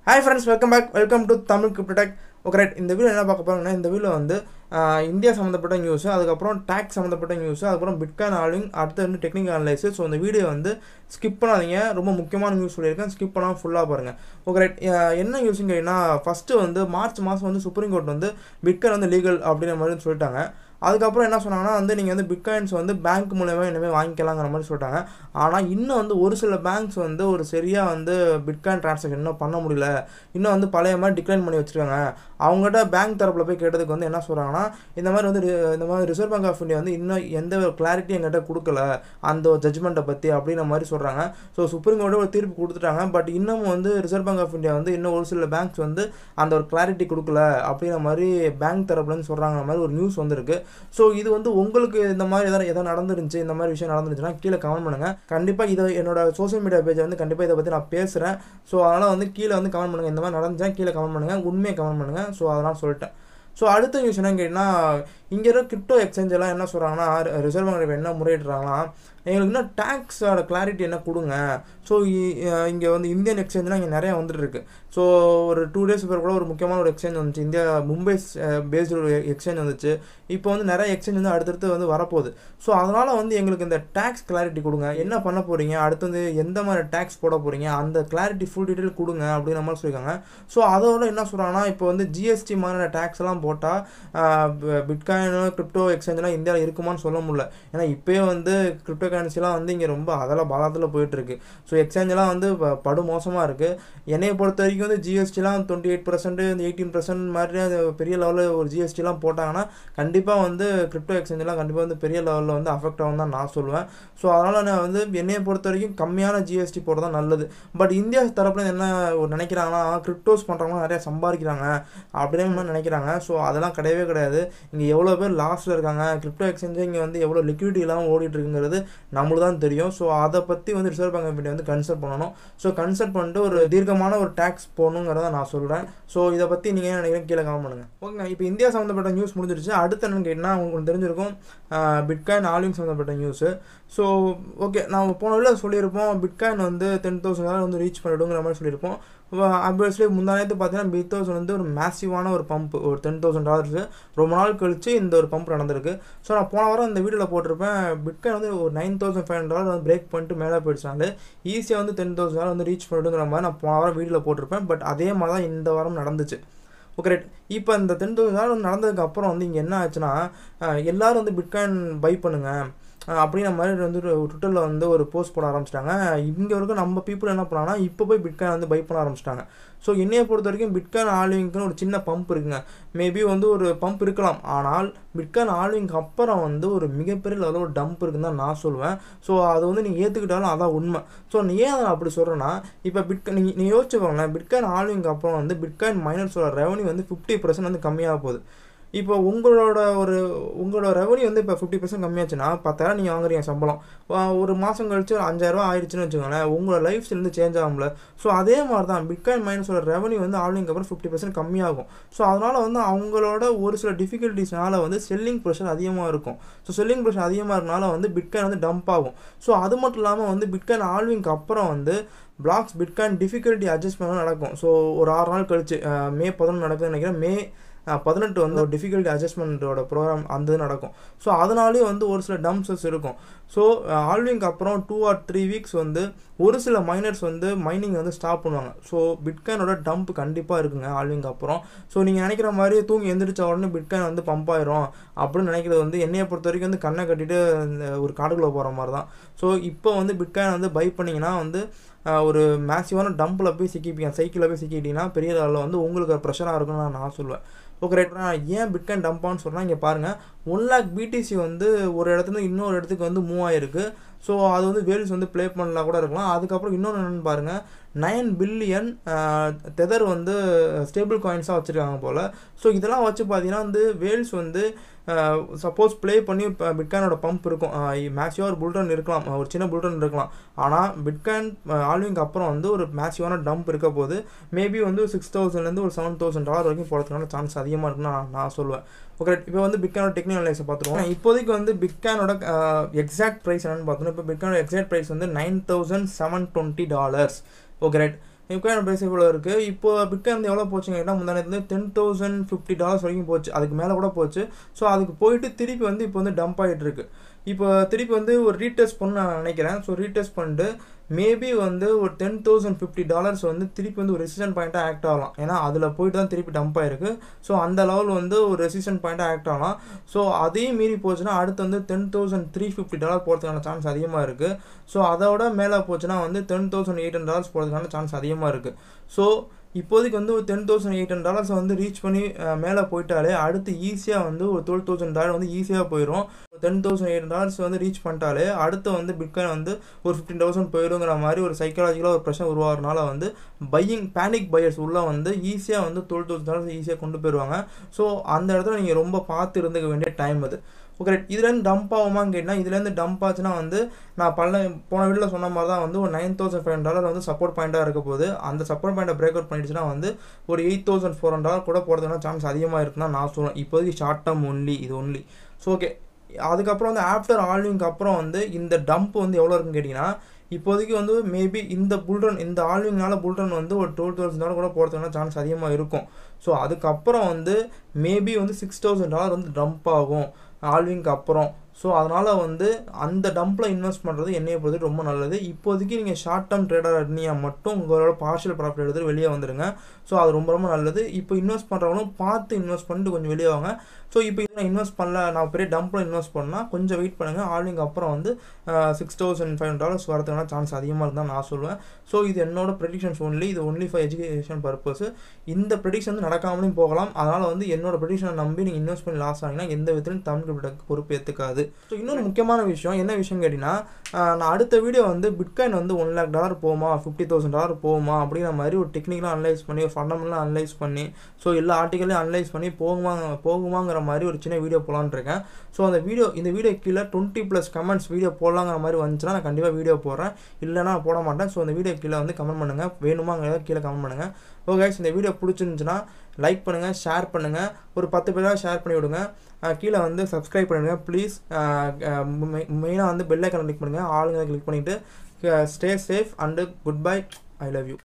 hi friends welcome back welcome to Tamil cryptech okay right இந்த video என்ன பார்க்க போகிறோம்னா இந்த வீடியோ வந்து ஆஹ், இந்தியா சம்மந்தப்பட்ட நியூஸு அதுக்கப்புறம் டேக்ஸ் சம்மந்தப்பட்ட நியூஸு அதுக்கப்புறம் பிட்காயின் ஆலிங் அடுத்து வந்து டெக்னிக்கல் அனலைசிஸ் ஸோ இந்த வீடியோ வந்து ஸ்கிப் பண்ணாதீங்க ரொம்ப முக்கியமான நியூஸ் சொல்லியிருக்கேன் ஸ்கிப் பண்ணாமல் ஃபுல்லாக பாருங்கள் ஓகே ரைட் என்ன நியூஸுங்க கேட்டிங்கன்னா ஃபஸ்ட்டு வந்து மார்ச் மாதம் வந்து சுப்ரீம் கோர்ட் வந்து பிட்காயின் வந்து லீகல் அப்படிங்கிற மாதிரி சொல்லிட்டாங்க அதுக்கப்புறம் என்ன சொன்னாங்கன்னா வந்து நீங்கள் வந்து பிட்காயின்ஸ் வந்து பேங்க் மூலயமா இனிமேல் வாங்கிக்கலாங்கிற மாதிரி சொல்லிட்டாங்க ஆனால் இன்னும் வந்து ஒரு சில பேங்க்ஸ் வந்து ஒரு சரியாக வந்து பிட்காயின் ட்ரான்சாக்ஷன் இன்னும் பண்ண முடியல இன்னும் வந்து பழைய மாதிரி டிக்ளைன் பண்ணி வச்சுருக்காங்க அவங்ககிட்ட பேங்க் தரப்பில் போய் கேட்டதுக்கு வந்து என்ன சொல்கிறாங்கன்னா இந்த மாதிரி வந்து ரி- இந்த மாதிரி ரிசர்வ் பேங்க் ஆஃப் இந்தியா வந்து இன்னும் எந்த ஒரு கிளாரிட்டி எங்கிட்ட கொடுக்கல அந்த ஜட்ஜ்மெண்ட்டை பற்றி அப்படின்ற மாதிரி சொல்கிறாங்க ஸோ சுப்ரீம் கோர்ட்டு ஒரு தீர்ப்பு கொடுத்துட்டாங்க பட் இன்னமும் வந்து ரிசர்வ் பேங்க் ஆஃப் இந்தியா வந்து இன்னும் ஒரு சில பேங்க்ஸ் வந்து அந்த ஒரு கிளாரிட்டி கொடுக்கல அப்படிங்கிற மாதிரி பேங்க் தரப்புலன்னு சொல்கிறாங்க மாதிரி ஒரு நியூஸ் வந்திருக்கு ஸோ இது வந்து உங்களுக்கு இந்த மாதிரி எதாவது எதாவது நடந்துருந்துச்சு இந்த மாதிரி விஷயம் நடந்துருச்சுன்னா கீழே கமெண்ட் பண்ணுங்கள் கண்டிப்பாக இதை என்னோட சோஷியல் மீடியா பேஜ் வந்து கண்டிப்பாக இதை பற்றி நான் பேசுகிறேன் ஸோ அதனால் வந்து கீழே வந்து கமெண்ட் பண்ணுங்கள் இந்த மாதிரி நடந்துச்சா கீழே கமெண்ட் பண்ணுங்கள் உண்மையை கமெண்ட் பண்ணுங்கள் ஸோ அதெல்லாம் சொல்லிட்டேன் ஸோ அடுத்த நியூஸ் என்னன்னு கேட்டிங்கன்னா இங்கே இருக்க கிரிப்டோ எக்ஸ்சேஞ்ச் எல்லாம் என்ன சொல்கிறாங்கன்னா ரிசர்வ் பேங்க் என்ன முறையிடுறாங்கன்னா எங்களுக்கு இன்னும் டேக்ஸோட கிளாரிட்டி என்ன கொடுங்க ஸோ இங்கே வந்து இந்தியன் எக்ஸ்சேஞ்ச்லாம் இங்கே நிறையா வந்துட்டு இருக்கு ஸோ ஒரு டூ டேஸ் பிறகு கூட ஒரு முக்கியமான ஒரு எக்ஸ்சேஞ்ச் வந்துச்சு இந்தியா மும்பை பேஸ்டு ஒரு எக்ஸ்சேஞ்ச் வந்துச்சு இப்போ வந்து நிறைய எக்ஸ்சேஞ்ச் வந்து அடுத்தடுத்து வந்து வரப்போகுது ஸோ அதனால் வந்து எங்களுக்கு இந்த டேக்ஸ் கிளாரிட்டி கொடுங்க என்ன பண்ண போகிறீங்க அடுத்து வந்து எந்த மாதிரி டேக்ஸ் போட போகிறீங்க அந்த கிளாரிட்டி ஃபுல் டீட்டெயில் கொடுங்க அப்படிங்கிற மாதிரி சொல்லியிருக்காங்க ஸோ அதோட என்ன சொல்கிறாங்கன்னா இப்போ வந்து ஜிஎஸ்டி மாதிரியான டேக்ஸ் எல்லாம் போட்டால் பிட்காயின் கிரிப்டோ எக்ஸ்சேஞ்செலாம் இந்தியாவில் இருக்குமான்னு சொல்ல முடியல ஏன்னா இப்போயே வந்து கிரிப்டோ கரன்சிலாம் வந்து இங்கே ரொம்ப அதெல்லாம் பாலத்தில் போயிட்டு இருக்கு ஸோ எக்ஸ்சேஞ்செல்லாம் வந்து ப- படு மோசமாக இருக்குது என்னையை பொறுத்த வரைக்கும் வந்து ஜிஎஸ்டிலாம் டுவெண்ட்டி எயிட் பர்சன்ட் இந்த எயிட்டீன் பர்சன்ட் மாதிரி அது பெரிய லெவலில் ஒரு ஜிஎஸ்டிலாம் போட்டாங்கன்னா கண்டிப்பாக வந்து கிரிப்டோ எக்ஸ்சேஞ்செலாம் கண்டிப்பாக வந்து பெரிய லெவலில் வந்து அஃபெக்ட் ஆகும் தான் நான் சொல்லுவேன் ஸோ அதனால் நான் வந்து என்னையை பொறுத்த வரைக்கும் கம்மியான ஜிஎஸ்டி போடுறது தான் நல்லது பட் இந்தியா தரப்புல என்ன ஒரு நினைக்கிறாங்கன்னா கிரிப்டோஸ் பண்ணுறவங்க நிறையா சம்பாதிக்கிறாங்க அப்படின்னு மாதிரி நினைக்கிறாங்க ஸோ அதெல்லாம் கிடையவே கிடையாது இங்கே எவ்வளோ பேர் லாஸில் இருக்காங்க கிரிப்டோ எக்ஸ்சேஞ்சு இங்கே வந்து எவ்வளோ லிக்விடிட்டி இல்லாமல் ஓடிட்டு இருக்குங்கிறது நம்மளுக்கு தான் தெரியும் ஸோ அதை பற்றி வந்து ரிசர்வ் பேங்க் ஆஃப் இந்தியா வந்து கன்சல்ட் பண்ணணும் ஸோ கன்சல்ட் பண்ணிட்டு ஒரு தீர்க்கமான ஒரு டேக்ஸ் போடணுங்கிறத நான் சொல்கிறேன் ஸோ இதை பற்றி நீங்கள் என்ன நினைக்கிறீங்க கீழே கமெண்ட் பண்ணுங்கள் ஓகேங்க இப்போ இந்தியா சம்மந்தப்பட்ட நியூஸ் முடிஞ்சிருச்சு அடுத்து என்னன்னு கேட்டிங்கன்னா உங்களுக்கு தெரிஞ்சிருக்கும் பிட்காயின் ஆலிங் சம்மந்தப்பட்ட நியூஸு ஸோ ஓகே நான் போன வீடியோ சொல்லியிருப்போம் பிட்காயின் வந்து டென் தௌசண்ட் வந்து ரீச் பண்ணிடுங்கிற மாதிரி சொல்லியிருப்போம் ஆப்வியஸ்லி முந்தானத்து பார்த்தீங்கன்னா பிட் தௌசண்ட் வந்து ஒரு மேசிவான ஒரு பம்ப் ஒரு டென் தௌசண்ட் டாலர்ஸ் ரொம்ப நாள் கழிச்சு இந்த ஒரு பம்ப் நடந்திருக்கு ஸோ நான் போன வாரம் இந்த வீடியோவில் போட்டிருப்பேன் பிட்காயின் வந்து ஒரு நைன் தௌசண்ட் ஃபைவ் ஹண்ட்ரட் வந்து பிரேக் பண்ணிட்டு மேலே போயிடுச்சாங்க ஈஸியாக வந்து டென் தௌசண்ட் வந்து ரீச் பண்ணிடுங்கிற மாதிரி நான் போன வாரம் வீடியோவில் போட்டிருப்பேன் பட் அதே மாதிரி தான் இந்த வாரம் நடந்துச்சு ஓகே ரைட் இப்போ இந்த டென் தௌசண்ட் நடந்ததுக்கு அப்புறம் வந்து இங்கே என்ன ஆச்சுன்னா அஹ், எல்லாரும் வந்து பிட்காயின் பை பண்ணுங்க அஹ், அப்படிங்கிற மாதிரி வந்து ட்விட்டரில் வந்து ஒரு போஸ்ட் போட ஆரம்பிச்சிட்டாங்க இங்கே வரைக்கும் நம்ம பீப்புள் என்ன பண்ணாங்கன்னா இப்போ போய் பிட்காயின் வந்து பை பண்ண ஆரம்பிச்சிட்டாங்க ஸோ என்னையை பொறுத்த வரைக்கும் பிட்காயின் ஆல்விங்க்குன்னு ஒரு சின்ன பம்ப் இருக்குங்க மேபி வந்து ஒரு பம்ப் இருக்கலாம் ஆனால் பிட்காயின் ஆல்விங்க்கு அப்புறம் வந்து ஒரு மிகப்பெரிய லெவலில் ஒரு டம்ப் இருக்குன்னு தான் நான் சொல்லுவேன் ஸோ அது வந்து நீங்கள் ஏற்றுக்கிட்டாலும் அதான் உண்மை ஸோ நீ ஏன் அதை அப்படி சொல்கிறேன்னா இப்போ பிட்காயின் நீ நீ யோசிச்சுக்கோங்களேன் பிட்காயின் ஆல்விங்க்கு அப்புறம் வந்து பிட்காயின் மைனர்ஸோட ரெவன்யூ வந்து ஃபிஃப்டி பர்சன்ட் வந்து கம்மியாக போகுது இப்போ உங்களோட ஒரு உங்களோட ரெவன்யூ வந்து இப்போ ஃபிஃப்டி பர்சன்ட் கம்மியாச்சுன்னா பத்தாயிரம் நீங்கள் வாங்குறீங்க சம்பளம் வா- ஒரு மாதம் கழிச்சு ஒரு அஞ்சாயிரரூவா ஆயிடுச்சுன்னு வச்சுக்கோங்களேன் உங்களோட லைஃப் ஸ்டைல் வந்து சேஞ்ச் ஆகும்ல ஸோ அதே மாதிரி தான் பிட்காயின் மைனஸோட ரெவன்யூ வந்து ஆன்லைனுக்கு அப்புறம் ஃபிஃப்டி பர்சன்ட் கம்மியாகும் ஸோ அதனால் வந்து அவங்களோட ஒரு சில டிஃபிகல்ட்டிஸ்னால வந்து செல்லிங் ப்ரெஷர் அதிகமாக இருக்கும் ஸோ செல்லிங் ப்ரெஷர் அதிகமாக இருக்கனால வந்து பிட்காயின் வந்து டம்ப் ஆகும் ஸோ அது மட்டும் இல்லாமல் வந்து பிட்காயின் ஆல்விங்க்கு அப்புறம் வந்து பிளாக்ஸ் பிட்காயின் டிஃபிகல்ட்டி அட்ஜஸ்ட்மெண்ட் நடக்கும் ஸோ ஒரு ஆறு நாள் கழிச்சு அஹ், மே பதினொன்று நடக்குதுன்னு நினைக்கிறேன் மே அஹ், பதினெட்டு வந்து ஒரு டிஃபிகல்ட்டி அட்ஜஸ்ட்மெண்ட்டோட ப்ரோக்ராம் அந்த இது நடக்கும் ஸோ அதனாலேயே வந்து ஒரு சில டம்ப்ஸஸ் இருக்கும் ஸோ ஆல்விங்க்கு அப்புறம் டூ ஆர் த்ரீ வீக்ஸ் வந்து ஒரு சில மைனர்ஸ் வந்து மைனிங் வந்து ஸ்டாப் பண்ணுவாங்க ஸோ பிட்காயினோட டம்ப் கண்டிப்பாக இருக்குங்க ஆல்விங்க்கு அப்புறம் ஸோ நீங்கள் நினைக்கிற மாதிரி தூங்கி எந்திரிச்ச உடனே பிட்காயின் வந்து பம்ப் ஆயிரும் அப்படின்னு நினைக்கிறது வந்து என்னையை பொறுத்த வரைக்கும் வந்து கண்ணை கட்டிட்டு இந்த ஒரு காடுக்குள்ளே போகிற மாதிரி தான் ஸோ இப்போ வந்து பிட்காயின் வந்து பை பண்ணிங்கன்னா வந்து ஆஹ், ஒரு மேசிவான டம்பில் போய் சிக்கிப்பீங்க சைக்கிளில் போய் சிக்கிட்டீங்கன்னா பெரிய லெவலில் வந்து உங்களுக்கு ப்ரெஷராக இருக்கும்னு நான் நான் சொல்லுவேன் ஓகே ரைட் நான் ஏன் பிட்காயின் டம்பான்னு சொல்கிறேன் இங்கே பாருங்கள் ஒன் லேக் பிடிசி வந்து ஒரு இடத்துல இருந்து இன்னொரு இடத்துக்கு வந்து மூவ் ஆயிருக்கு ஸோ அது வந்து வேல்ஸ் வந்து ப்ளே பண்ணலாம் கூட இருக்கலாம் அதுக்கப்புறம் இன்னொன்று என்னென்னு பாருங்கள் நைன் பில்லியன் தெதர் வந்து ஸ்டேபிள் காயின்ஸாக வச்சுருக்காங்க போல் ஸோ இதெல்லாம் வச்சு பார்த்தீங்கன்னா வந்து வேல்ஸ் வந்து சப்போஸ் ப்ளே பண்ணி இப்போ பிட்காயினோட பம்ப் இருக்கும் மேக்ஸிவாக ஒரு புல்டன் இருக்கலாம் ஒரு சின்ன புல்டன் இருக்கலாம் ஆனால் பிட்காயின் ஆல்விங்க்கு அப்புறம் வந்து ஒரு மேக்ஸிவான டம்ப் இருக்க போது மேபி வந்து சிக்ஸ் தௌசண்ட்லேருந்து ஒரு செவன் தௌசண்ட் டாலர் வரைக்கும் போகிறதுக்கான சான்ஸ் அதிகமாக இருக்குன்னு நான் நான் சொல்லுவேன் ஓகே இப்போ வந்து பிட்கானோட டெக்னிக்கல் அனலைஸை பார்த்துருவோம் இப்போதைக்கு வந்து பிட்கானோட எக்ஸாக்ட் ப்ரைஸ் என்னன்னு பார்த்தோம்னா இப்போ பிட்கானோட எக்ஸாக்ட் ப்ரைஸ் வந்து nine thousand seven twenty dollars okay right bitcoin price இவ்வளோ இருக்குது இப்போ பிட்காயின் வந்து எவ்வளோ போச்சுங்க கேட்டால் முந்தானத்து வந்து டென் தௌசண்ட் ஃபிஃப்டி டாலர்ஸ் வரைக்கும் போச்சு அதுக்கு மேலே கூட போச்சு ஸோ அதுக்கு போயிட்டு திருப்பி வந்து இப்போ வந்து டம்ப் ஆகிட்டு இருக்கு இப்போ திருப்பி வந்து ஒரு ரீடெஸ்ட் பண்ண நான் நினைக்கிறேன் ஸோ ரீடெஸ்ட் பண்ணிட்டு மேபி வந்து ஒரு டென் தௌசண்ட் ஃபிஃப்டி டாலர்ஸ் வந்து திருப்பி வந்து ஒரு ரெசிஸ்டன் பாயிண்ட்டாக ஆக்ட் ஆகலாம் ஏன்னா அதில் போயிட்டு தான் திருப்பி டம்ப் ஆயிருக்கு ஸோ அந்த லெவல் வந்து ஒரு ரெசிஸ்டன் பாயிண்ட்டாக ஆக்ட் ஆகலாம் ஸோ அதையும் மீறி போச்சுன்னா அடுத்து வந்து ten thousand three fifty dollar போகிறதுக்கான சான்ஸ் அதிகமாக இருக்குது ஸோ அதோட மேலே போச்சுன்னா வந்து ten thousand eight hundred dollars போகிறதுக்கான சான்ஸ் அதிகமாக இருக்குது ஸோ இப்போதைக்கு வந்து ஒரு ten thousand eight hundred dollars வந்து ரீச் பண்ணி மேலே போயிட்டாலே அடுத்து ஈஸியாக வந்து ஒரு டுவெல் தௌசண்ட் டாலர் வந்து ஈஸியாக போயிடும் டென் தௌசண்ட் எயிட் டாலர்ஸ் வந்து ரீச் பண்ணிட்டாலே அடுத்து வந்து பிட்காயின் வந்து ஒரு ஃபிஃப்டீன் தௌசண்ட் போயிடுங்கிற மாதிரி ஒரு சைக்காலஜிக்கலாக ஒரு பிரச்சனை உருவாகிறனால வந்து பையிங் பேனிக் பையர்ஸ் உள்ள வந்து ஈஸியாக வந்து டுவெல் தௌசண்ட் டாலர்ஸ் ஈஸியாக கொண்டு போயிடுவாங்க ஸோ அந்த இடத்துல நீங்கள் ரொம்ப பார்த்து இருந்துக்க வேண்டிய டைம் அது ஓகே இதுலேருந்து டம்ப் ஆகுமான்னு கேட்டால் இதுலேருந்து டம்ப் ஆச்சுன்னா வந்து நான் பல போன வீடியோவில் சொன்ன மாதிரி தான் வந்து ஒரு nine thousand five hundred dollar வந்து சப்போர்ட் பாயிண்ட்டாக இருக்க போது அந்த சப்போர்ட் பாயிண்ட்டை பிரேக் அவுட் பண்ணிடுச்சுன்னா வந்து ஒரு eight thousand four hundred dollar கூட போகிறதுக்கான சான்ஸ் அதிகமாக இருக்குன்னா நான் சொல்லுவேன் இப்போதைக்கு ஷார்ட் டேர்ம் ஒன்லி இது ஒன்லி ஸோ ஓகே அதுக்கப்புறம் வந்து ஆஃப்டர் ஆல்விங்க்கு அப்புறம் வந்து இந்த டம்ப் வந்து எவ்வளோ இருக்குன்னு கேட்டிங்கன்னா இப்போதைக்கு வந்து மேபி இந்த புல்ரன் இந்த ஆல்விங்னால புல்ரன் வந்து ஒரு டுவெல் தௌசண்ட் டாலர் கூட போகிறதுக்கான சான்ஸ் அதிகமாக இருக்கும் ஸோ அதுக்கப்புறம் வந்து மேபி வந்து சிக்ஸ் தௌசண்ட் டாலர் வந்து டம்ப் ஆகும் ஆல்விங்க்கு அப்புறம் ஸோ அதனால் வந்து அந்த டம்பில் இன்வெஸ்ட் பண்ணுறது என்னைய பொறுத்து ரொம்ப நல்லது இப்போதைக்கு நீங்கள் ஷார்ட் டேர்ம் ட்ரேடர் இருந்தீங்க மட்டும் உங்களோட பார்ஷியல் ப்ராஃபிட் எடுத்துகிட்டு வெளியே வந்துடுங்க ஸோ அது ரொம்ப ரொம்ப நல்லது இப்போ இன்வெஸ்ட் பண்ணுறவங்களும் பார்த்து இன்வெஸ்ட் பண்ணிட்டு கொஞ்சம் வெளியே வாங்க ஸோ இப்போ இது நான் இன்வெஸ்ட் பண்ணல நான் பெரிய டம்பில் இன்வெஸ்ட் பண்ணால் கொஞ்சம் வெயிட் பண்ணுங்கள் ஆல்விங் அப்புறம் வந்து six thousand five hundred dollars வரதுக்கான சான்ஸ் அதிகமாக இருந்தால் நான் சொல்லுவேன் ஸோ இது என்னோட ப்ரெடிக்ஷன்ஸ் ஒன்லி இது ஒன்லி ஃபார் எஜுகேஷன் பர்பஸ் இந்த ப்ரெடிக்ஷன் வந்து நடக்காமலையும் போகலாம் அதனால் வந்து என்னோட ப்ரெடிக்ஷனை நம்பி நீங்கள் இன்வெஸ்ட் பண்ணி லாஸ் ஆகிங்கன்னா எந்த விதத்திலும் தமிழ் கிரிப்டோக்கு பொறுப்பு ஏற்றுக்காது ஸோ இன்னொரு முக்கியமான விஷயம் என்ன விஷயம் கேட்டிங்கன்னா நான் அடுத்த வீடியோ வந்து பிட்காயின் வந்து ஒன் லேக் டாலர் போகுமா ஃபிஃப்டி தௌசண்ட் டாலர் போகுமா அப்படிங்கிற மாதிரி ஒரு டெக்னிக்கலாக அனலைஸ் பண்ணி ஒரு ஃபண்டமெண்டலாக அனலைஸ் பண்ணி ஸோ எல்லா ஆர்டிக்கலையும் அனலைஸ் பண்ணி போகுமா போகுமாங்கிற மாதிரி ஒரு சின்ன வீடியோ போகலான்னு இருக்கேன் ஸோ அந்த வீடியோ இந்த வீடியோ கீழே டுவெண்ட்டி ப்ளஸ் கமெண்ட்ஸ் வீடியோ போடலாங்கிற மாதிரி வந்துச்சுன்னா நான் கண்டிப்பாக வீடியோ போடுறேன் இல்லைனா நான் போட மாட்டேன் ஸோ அந்த வீடியோ கீழே வந்து கமெண்ட் பண்ணுங்கள் வேணுமாங்கிறத கீழே கமெண்ட் பண்ணுங்கள் ஓகே இந்த வீடியோ பிடிச்சிருந்துச்சுன்னா லைக் பண்ணுங்கள் ஷேர் பண்ணுங்கள் ஒரு பத்து பேராக ஷேர் பண்ணி விடுங்க கீழே வந்து சப்ஸ்கிரைப் பண்ணுங்கள் ப்ளீஸ் மெயினாக வந்து பெல் ஐக்கனை கிளிக் பண்ணுங்கள் ஆளுங்களை கிளிக் பண்ணிவிட்டு stay safe and good bye I love you